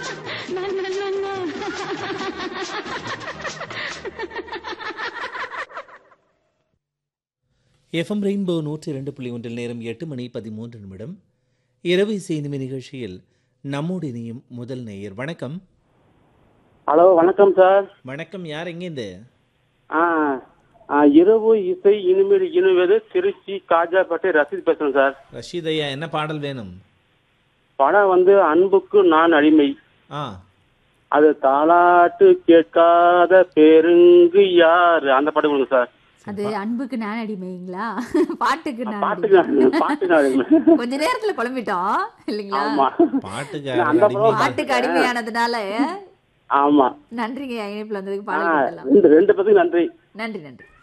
FM rainbow நூற்றி இரண்டு புள்ளி ஒன்றில் நேரம் எட்டு மணி பதிமூன்று நிமிடம் இரவு செய்தி நிகழ்ச்சியில் நம்மோடு இணையும் முதல் நேயர் வணக்கம் ஹலோ வணக்கம் சார் வணக்கம் யார் எங்கேருந்து ஆ ஆ, இரவு இசை இனிமேல் இனிவது திருச்சி காஜாப்பேட்டை ரசீத் பேசுறேன் சார் ரஷீத் ஐயா என்ன பாடல் வேணும் படம் வந்து அன்புக்கு நான் அடிமை ஆ அது தாலாட்டு கேட்காத பெருங்கு யாரு அந்த பாட்டு கொடுங்க சார் அது அன்புக்கு நான் அடிமைங்களா பாட்டுக்கு நான் பாட்டுக்கு அடிமை. நான் பாட்டுக்கு நான் அடிமை. கொஞ்ச நேரத்துல குழம்பிட்டோம் இல்லைங்களா ஆமா பாட்டுக்கு அந்த அடிமை. படம் பாட்டுக்கு அடிமையானதுனால ஆமா நன்றிங்க இணைப்புல வந்ததுக்கு ஆ, பாடல் கொடுக்கலாம் ரெண்டு ரெண்டு பேத்துக்கு நன்றி நன்றி நன்றி